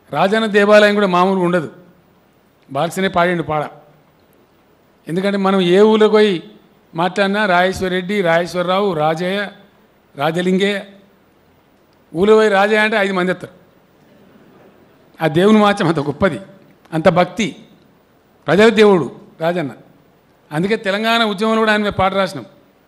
రాజన్న దేవాలయం కూడా మామూలుగా ఉండదు బాల్సనే పాడిండు పాడ ఎందుకంటే మనం ఏ ఊళ్ళో పోయి మాట్లాడినా రాజేశ్వర రెడ్డి రాజేశ్వరరావు రాజయ్య రాజలింగయ్య ఊళ్ళో పోయి రాజయ్య అంటే ఐదు మంది వస్తారు ఆ దేవుని మాత్రం అంత గొప్పది అంత భక్తి ప్రజల దేవుడు రాజన్న అందుకే తెలంగాణ ఉద్యమంలో కూడా ఆయన మీద పాట రాసినాం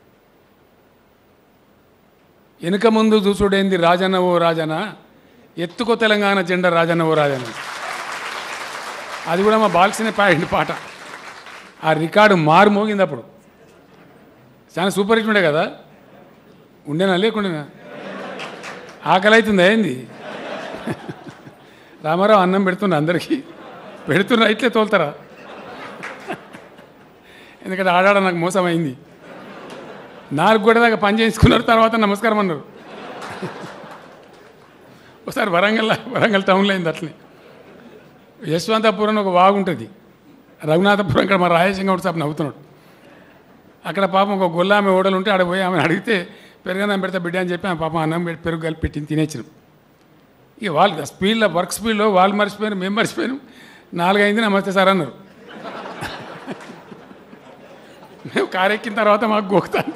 వెనుక ముందు చూసుడేంది రాజన్న ఓ రాజన్న ఎత్తుకో తెలంగాణ జెండా రాజన్న ఓ రాజన్న అది కూడా మా బాల్సినే పాడింది పాట ఆ రికార్డు మారు మోగింది అప్పుడు చాలా సూపర్ హిట్ ఉండే కదా ఉండేనా లేకుండేనా ఆకలి అవుతుందా ఏంది రామారావు అన్నం పెడుతున్నా అందరికీ పెడుతున్నా ఇట్లే తోలుతారా ఎందుకంటే ఆడాడ నాకు మోసం అయింది నాలుగు కూడా దాకా పని చేసుకున్నారు తర్వాత నమస్కారం అన్నారు ఒకసారి వరంగల్ వరంగల్ టౌన్లో అయింది అట్లనే యశ్వంతపురం ఒక వాగు ఉంటుంది రఘునాథపురం ఇక్కడ మా రాయసింగౌడ్ సాబ్ నవ్వుతున్నాడు అక్కడ పాపం ఒక గొల్లామె ఓడలు ఉంటే ఆడ పోయి ఆమె అడిగితే పెరుగన్నం పెడితే బిడ్డ అని చెప్పి ఆ పాపం అన్నం పెట్టి పెరుగు కలిపి పెట్టి తినేచ్చినాం ఇక వాళ్ళు స్పీడ్లో వర్క్ స్పీడ్లో వాళ్ళు మర్చిపోయారు మేము మర్చిపోయాను నాలుగైంది నమస్తే సార్ అన్నారు మేము కారు ఎక్కిన తర్వాత మాకు గోకుతాంది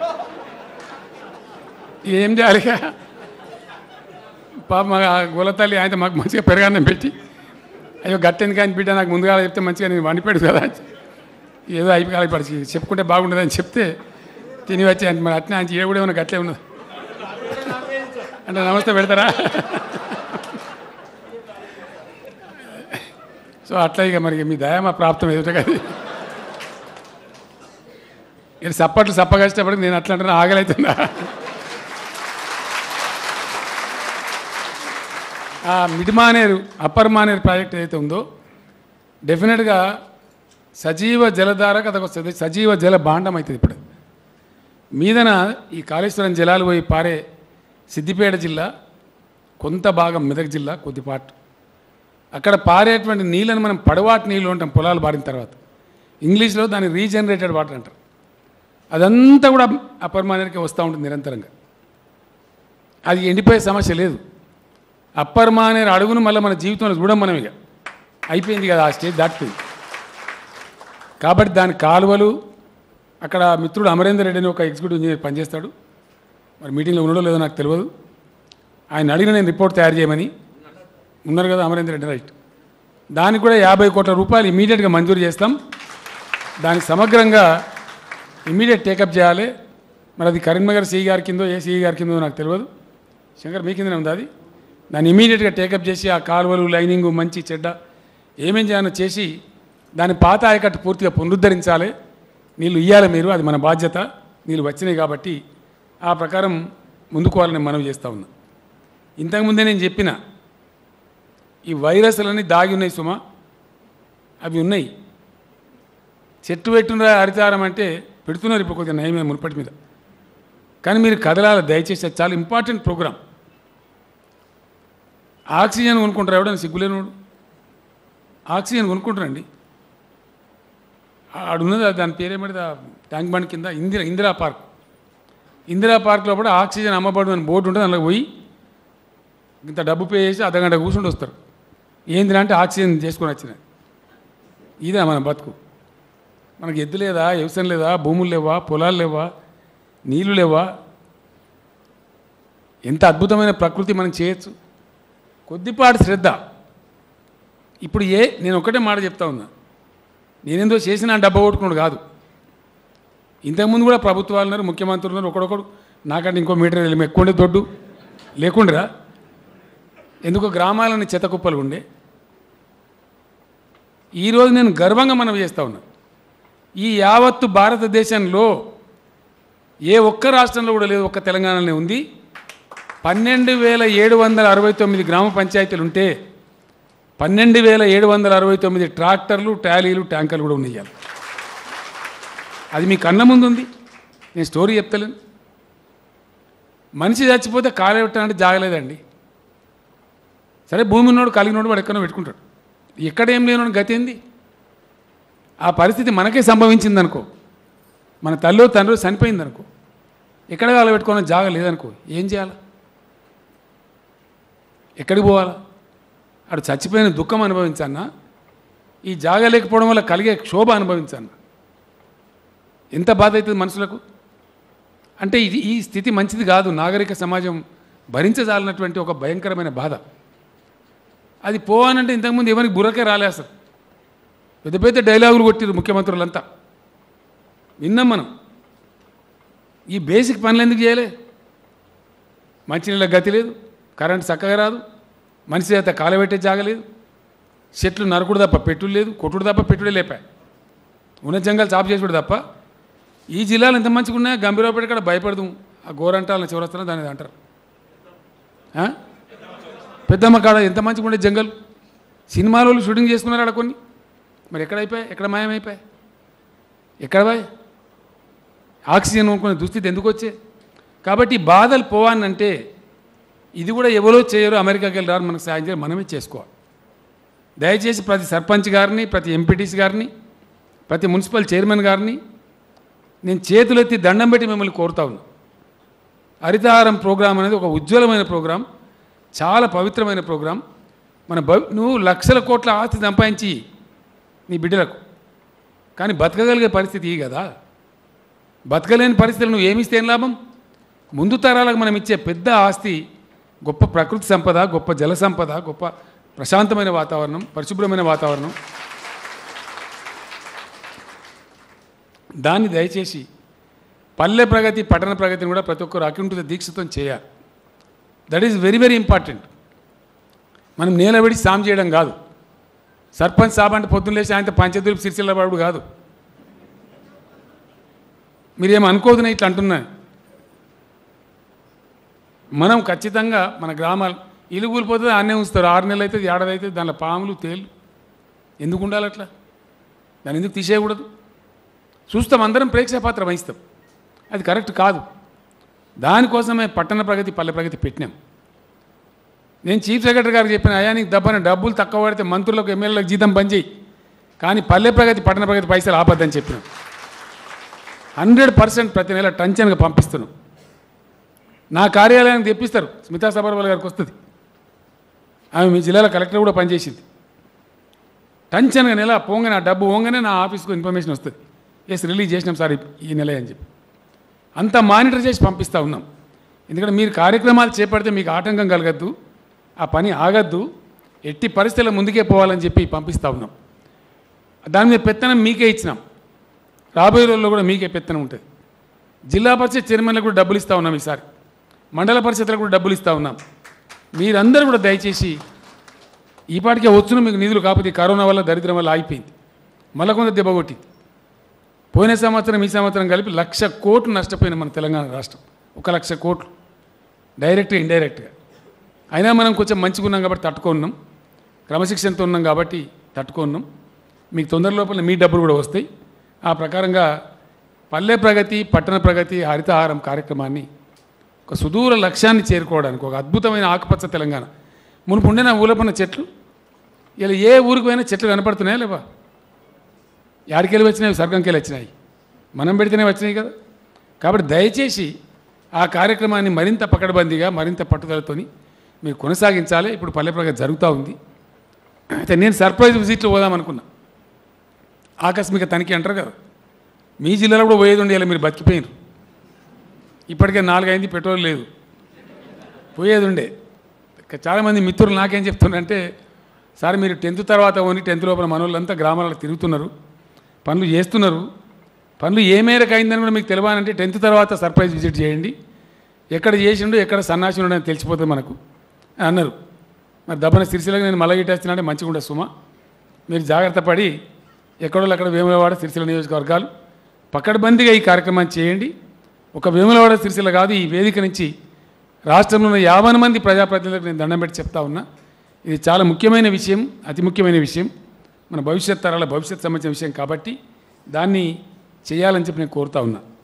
ఏం చేయాలి ఇక? పాప మా గోలతల్లి ఆయన మాకు మంచిగా పెరగాన్నం పెట్టి అయ్యో గట్టెందుకు ఆయన బిడ్డ నాకు ముందుగా చెప్తే మంచిగా నేను వండిపెడు కదా అని ఏదో అయిపోయి పరిచి చెప్పుకుంటే బాగుండదని చెప్తే తిని వచ్చి ఆయన మరి అట్నే ఆయన ఏ కూడా ఏమైనా గట్లే ఉన్నది అంటే నమస్తే పెడతారా సో అట్లా ఇక మరి మీ దయ మా ప్రాప్తం ఎదుట కదా ఇది సప్పట్లు సప్పగచ్చేటప్పటికి నేను అట్లా అంటే ఆకలి అవుతుందా ఆ mid Maneru upper Maneru project ఏదైతే ఉందో డెఫినెట్గా సజీవ జలధారకు అదొక సజీ- సజీవ జల భాండం అవుతుంది ఇప్పుడు మీదన ఈ కాళేశ్వరం జలాలు పోయి పారే సిద్దిపేట జిల్లా కొంత భాగం మెదక్ జిల్లా కొద్దిపాటు అక్కడ పారేటువంటి నీళ్ళని మనం పడవాటి నీళ్ళు ఉంటాం పొలాలు పారిన తర్వాత ఇంగ్లీష్లో దాన్ని రీజనరేటెడ్ వాటర్ అంటారు అదంతా కూడా అప్పర్ మానేరుకే వస్తూ ఉంటుంది నిరంతరంగా అది ఎండిపోయే సమస్య లేదు అప్పర్ మానేరు అడుగును మళ్ళీ మన జీవితంలో చూడం మనం ఇక అయిపోయింది కదా ఆ స్టేజ్ దాటిపోయింది కాబట్టి దాని కాలువలు అక్కడ మిత్రుడు అమరేందర్ రెడ్డి అని ఒక ఎగ్జిక్యూటివ్ ఇంజనీర్ పనిచేస్తాడు మరి మీటింగ్లో ఉండడో లేదో నాకు తెలియదు ఆయన అడిగిన నేను రిపోర్ట్ తయారు చేయమని ఉన్నారు కదా అమరేందర్ రెడ్డి రైట్ దానికి కూడా యాభై కోట్ల రూపాయలు ఇమీడియట్గా మంజూరు చేస్తాం దానికి సమగ్రంగా ఇమీడియట్ టేకప్ చేయాలి మరి అది కరీంనగర్ సిఈ గారి కిందో ఏ సిఈ గారి కిందో నాకు తెలియదు శంకర్ మీ కిందనే ఉంది అది దాన్ని ఇమీడియట్గా టేకప్ చేసి ఆ కాలువలు లైనింగ్ మంచి చెడ్డ ఏమేం చేయాలో చేసి దాని పాత ఆయకట్టు పూర్తిగా పునరుద్ధరించాలి నీళ్ళు ఇవ్వాలి మీరు అది మన బాధ్యత నీళ్ళు వచ్చినాయి కాబట్టి ఆ ప్రకారం ముందుకోవాలని మనవి చేస్తూ ఉన్నా ఇంతకుముందే నేను చెప్పిన ఈ వైరస్లన్నీ దాగి ఉన్నాయి సుమా అవి ఉన్నాయి చెట్టు పెట్టున్న హరితారం అంటే పెడుతున్నారు ఇప్పుడు కొద్దిగా నయమే మునుపటి మీద కానీ మీరు కదలాలి దయచేసి అది చాలా ఇంపార్టెంట్ ప్రోగ్రామ్ ఆక్సిజన్ కొనుక్కుంటారు ఎవడైనా సిగ్గులేనోడు ఆక్సిజన్ కొనుక్కుంటారండి ఆడున్నది అది దాని పేరేమిటి ఆ ట్యాంక్ బండ్ కింద ఇందిరా ఇందిరా పార్క్ ఇందిరా పార్క్లో కూడా ఆక్సిజన్ అమ్మబడు అని బోర్డు ఉంటుంది అందులో పోయి ఇంత డబ్బు పే చేసి అర్ధగంట కూర్చుండి వస్తారు ఏంది అంటే ఆక్సిజన్ చేసుకొని వచ్చిన ఇదే మన బతుకు మనకి ఎద్దు లేదా వ్యవసాయం లేదా భూములు లేవా పొలాలు లేవా నీళ్లు లేవా ఎంత అద్భుతమైన ప్రకృతి మనం చేయొచ్చు కొద్దిపాటి శ్రద్ధ ఇప్పుడు ఏ నేను ఒకటే మాట చెప్తా ఉన్నా నేనేందో చేసిన డబ్బా కొట్టుకున్నాడు కాదు ఇంతకుముందు కూడా ప్రభుత్వాలు ఉన్నారు ముఖ్యమంత్రులు ఉన్నారు ఒకడొకడు నాకంటే ఇంకో మీటర్ వెళ్ళి ఎక్కువ ఉండే దొడ్డు లేకుండరా ఎందుకో గ్రామాలని చెత్త కుప్పలు ఉండే ఈరోజు నేను గర్వంగా మనం చేస్తూ ఉన్నా ఈ యావత్తు భారతదేశంలో ఏ ఒక్క రాష్ట్రంలో కూడా లేదు ఒక్క తెలంగాణలోనే ఉంది పన్నెండు వేల ఏడు వందల అరవై తొమ్మిది గ్రామ పంచాయతీలు ఉంటే పన్నెండు వేల ఏడు వందల అరవై తొమ్మిది ట్రాక్టర్లు ట్యాలీలు ట్యాంకర్లు కూడా ఉన్నాయి ఇవాళ. అది మీ కన్న ముందు ఉంది నేను స్టోరీ చెప్తలేను మనిషి చచ్చిపోతే కాలు పెట్టాలంటే జాగలేదండి సరే భూమి ఉన్నోడు కలిగినోడు వాడు ఎక్కడో పెట్టుకుంటాడు ఎక్కడ ఏం లేనోడు గతి ఏంది ఆ పరిస్థితి మనకే సంభవించింది అనుకో మన తల్లి తండ్రి చనిపోయింది అనుకో ఎక్కడ కాలు పెట్టుకోవడం జాగ లేదనుకో ఏం చేయాలి ఎక్కడికి పోవాలా అటు చచ్చిపోయిన దుఃఖం అనుభవించన్నా ఈ జాగా లేకపోవడం వల్ల కలిగే క్షోభ అనుభవించన్నా ఎంత బాధ అవుతుంది మనుషులకు అంటే ఇది ఈ స్థితి మంచిది కాదు నాగరిక సమాజం భరించజాలన్నటువంటి ఒక భయంకరమైన బాధ అది పోవానంటే ఇంతకుముందు ఎవరికి బుర్రకే రాలే అసలు పెద్ద పెద్ద డైలాగులు కొట్టిరు ముఖ్యమంత్రులంతా విన్నాం మనం ఈ బేసిక్ పనులు ఎందుకు చేయలే మంచినీళ్ళ గతి లేదు కరెంట్ చక్కగా రాదు మనిషి చేత కాలబెట్టే జాగలేదు చెట్లు నరకుడు తప్ప పెట్టుడు లేదు కొట్టుడు తప్ప పెట్టుడే లేపా ఉన్న జంగల్ చాపు చేసుడు తప్ప ఈ జిల్లాలు ఎంత మంచిగా ఉన్నాయో గంభీరపేట కాడ భయపడదు ఆ గోరంటాలను చివరస్తున్నా దాని అంటారు ఆ? పెద్దమ్మ కాడ ఎంత మంచిగా ఉండే జంగల్ సినిమాల వాళ్ళు షూటింగ్ చేసుకున్నారు ఆడ కొన్ని మరి ఎక్కడ అయిపోయాయి ఎక్కడ మాయమైపోయాయి ఎక్కడ పోయి ఆక్సిజన్ కొనుక్కునే దుస్థితి ఎందుకు వచ్చే కాబట్టి ఈ బాధలు పోవానంటే ఇది కూడా ఎవరో చేయరు అమెరికాకి వెళ్ళి రారు మనకు సాయం చేయాలి మనమే చేసుకోవాలి దయచేసి ప్రతి సర్పంచ్ గారిని ప్రతి ఎంపీటీసీ గారిని ప్రతి మున్సిపల్ చైర్మన్ గారిని నేను చేతులెత్తి దండం పెట్టి మిమ్మల్ని కోరుతా ఉన్నా హరితహారం ప్రోగ్రాం అనేది ఒక ఉజ్వలమైన ప్రోగ్రాం చాలా పవిత్రమైన ప్రోగ్రాం మన భవి నువ్వు లక్షల కోట్ల ఆస్తి సంపాదించి నీ బిడ్డలకు కానీ బతకగలిగే పరిస్థితి ఈ కదా బతకలేని పరిస్థితులు నువ్వు ఏమిస్తే ఏం లాభం ముందు తరాలకు మనం ఇచ్చే పెద్ద ఆస్తి గొప్ప ప్రకృతి సంపద గొప్ప జల సంపద గొప్ప ప్రశాంతమైన వాతావరణం పరిశుభ్రమైన వాతావరణం దాన్ని దయచేసి పల్లె ప్రగతి పట్టణ ప్రగతిని కూడా ప్రతి ఒక్కరు అకుంఠిత దీక్షతో చేయాలి that is very very important మనం నేలబడి సాం చేయడం కాదు సర్పంచ్ సాబ్ అంటే పొద్దున్న లేచి ఆయన పంచదులు సిరిసిల్ల పడు కాదు మీరేం అనుకోదు నేను ఇట్లా అంటున్నాను మనం ఖచ్చితంగా మన గ్రామాలు ఇల్లు కూలిపోతుంది అన్నే ఉంచుతారు ఆరు నెలలు అవుతుంది ఏడాది అవుతుంది దానిలో పాములు తేలు ఎందుకు ఉండాలి అట్లా దాన్ని ఎందుకు తీసేయకూడదు చూస్తాం అందరం ప్రేక్షక పాత్ర వహిస్తాం అది కరెక్ట్ కాదు దానికోసమే పట్టణ ప్రగతి పల్లె ప్రగతి పెట్టినాం నేను చీఫ్ సెక్రటరీ గారికి చెప్పిన అయ్యా నీకు దబ్బన డబ్బులు తక్కువ పడితే మంత్రులకు ఎమ్మెల్యేలకు జీతం పనిచేయి కానీ పల్లె ప్రగతి పట్టణ ప్రగతి పైసలు ఆపద్దని చెప్పినాం హండ్రెడ్ పర్సెంట్ ప్రతి నెల టంచన్గా పంపిస్తున్నాం నా కార్యాలయానికి తెప్పిస్తారు స్మితా సబర్వాల్ గారికి వస్తుంది ఆమె మీ జిల్లాలో కలెక్టర్ కూడా పనిచేసింది టంచన్గా నెల పోగానే ఆ డబ్బు పోగానే నా ఆఫీస్కు ఇన్ఫర్మేషన్ వస్తుంది ఎస్ రిలీజ్ చేసినాం సార్ ఈ- ఈ నెల అని చెప్పి అంత మానిటర్ చేసి పంపిస్తూ ఉన్నాం ఎందుకంటే మీరు కార్యక్రమాలు చేపడితే మీకు ఆటంకం కలగద్దు ఆ పని ఆగద్దు ఎట్టి పరిస్థితుల్లో ముందుకే పోవాలని చెప్పి పంపిస్తూ ఉన్నాం దాని మీద పెత్తనం మీకే ఇచ్చినాం రాబోయే రోజుల్లో కూడా మీకే పెత్తనం ఉంటుంది జిల్లా పరిషత్ చైర్మన్లకు కూడా డబ్బులు ఇస్తూ ఉన్నాం ఈసారి మండల పరిషత్లకు కూడా డబ్బులు ఇస్తూ ఉన్నాం మీరందరూ కూడా దయచేసి ఈ పాటికే వచ్చును మీకు నిధులు కాకపోతే ఈ కరోనా వల్ల దరిద్రం వల్ల ఆగిపోయింది మళ్ళా కొంత దెబ్బ కొట్టింది పోయిన సంవత్సరం ఈ సంవత్సరం కలిపి లక్ష కోట్లు నష్టపోయిన మన తెలంగాణ రాష్ట్రం ఒక లక్ష కోట్లు డైరెక్ట్గా ఇండైరెక్ట్గా అయినా మనం కొంచెం మంచిగా ఉన్నాం కాబట్టి తట్టుకున్నాం క్రమశిక్షణతో ఉన్నాం కాబట్టి తట్టుకున్నాం మీకు తొందర లోపల మీ డబ్బులు కూడా వస్తాయి ఆ ప్రకారంగా పల్లె ప్రగతి పట్టణ ప్రగతి హరితహారం కార్యక్రమాన్ని ఒక సుదూర లక్ష్యాన్ని చేరుకోవడానికి ఒక అద్భుతమైన ఆకుపచ్చ తెలంగాణ మునుపు ఉండే నా ఊళ్ళపన్న చెట్లు ఇలా ఏ ఊరికి పోయినా చెట్లు కనపడుతున్నాయా లేవా యాడికెళ్ళి వచ్చినాయి స్వర్గంకెళ్ళి వచ్చినాయి మనం పెడితేనే వచ్చినాయి కదా కాబట్టి దయచేసి ఆ కార్యక్రమాన్ని మరింత పకడ్బందీగా మరింత పట్టుదలతోని మీరు కొనసాగించాలి ఇప్పుడు పల్లె ప్రగతి జరుగుతూ ఉంది అయితే నేను సర్ప్రైజ్ విజిట్లో పోదాం అనుకున్నా ఆకస్మిక తనిఖీ అంటారు కదా మీ జిల్లాలో కూడా పోయేది ఉండే మీరు బతికిపోయినారు ఇప్పటికే నాలుగైంది పెట్రోల్ లేదు పోయేది ఉండే ఇక చాలామంది మిత్రులు నాకేం చెప్తున్నారంటే సార్ మీరు టెన్త్ తర్వాత ఓని టెన్త్ లోపల మనోళ్ళంతా గ్రామాలలో తిరుగుతున్నారు పనులు చేస్తున్నారు పనులు ఏ మేరకు అయిందని కూడా మీకు తెలియాలంటే టెన్త్ తర్వాత సర్ప్రైజ్ విజిట్ చేయండి ఎక్కడ చేసిండు ఎక్కడ సన్నాసి ఉన్నాడని తెలిసిపోతుంది మనకు అని అన్నారు మరి దబ్బన సిరిసిలకు నేను మళ్ళీ ఇట్టేస్తున్నాడే మంచిగా ఉండే సుమ మీరు జాగ్రత్త పడి ఎక్కడో అక్కడ వేములవాడ సిరిసిల్ల నియోజకవర్గాలు పకడ్బందీగా ఈ కార్యక్రమాన్ని చేయండి ఒక వేములవాడ సిరిసిల్ల కాదు ఈ వేదిక నుంచి రాష్ట్రంలో ఉన్న యాభై మంది ప్రజాప్రతినిధులకు నేను దండం పెట్టి చెప్తా ఉన్నా ఇది చాలా ముఖ్యమైన విషయం అతి ముఖ్యమైన విషయం మన భవిష్యత్ తరాల భవిష్యత్ సంబంధించిన విషయం కాబట్టి దాన్ని చేయాలని చెప్పి నేను కోరుతా ఉన్నా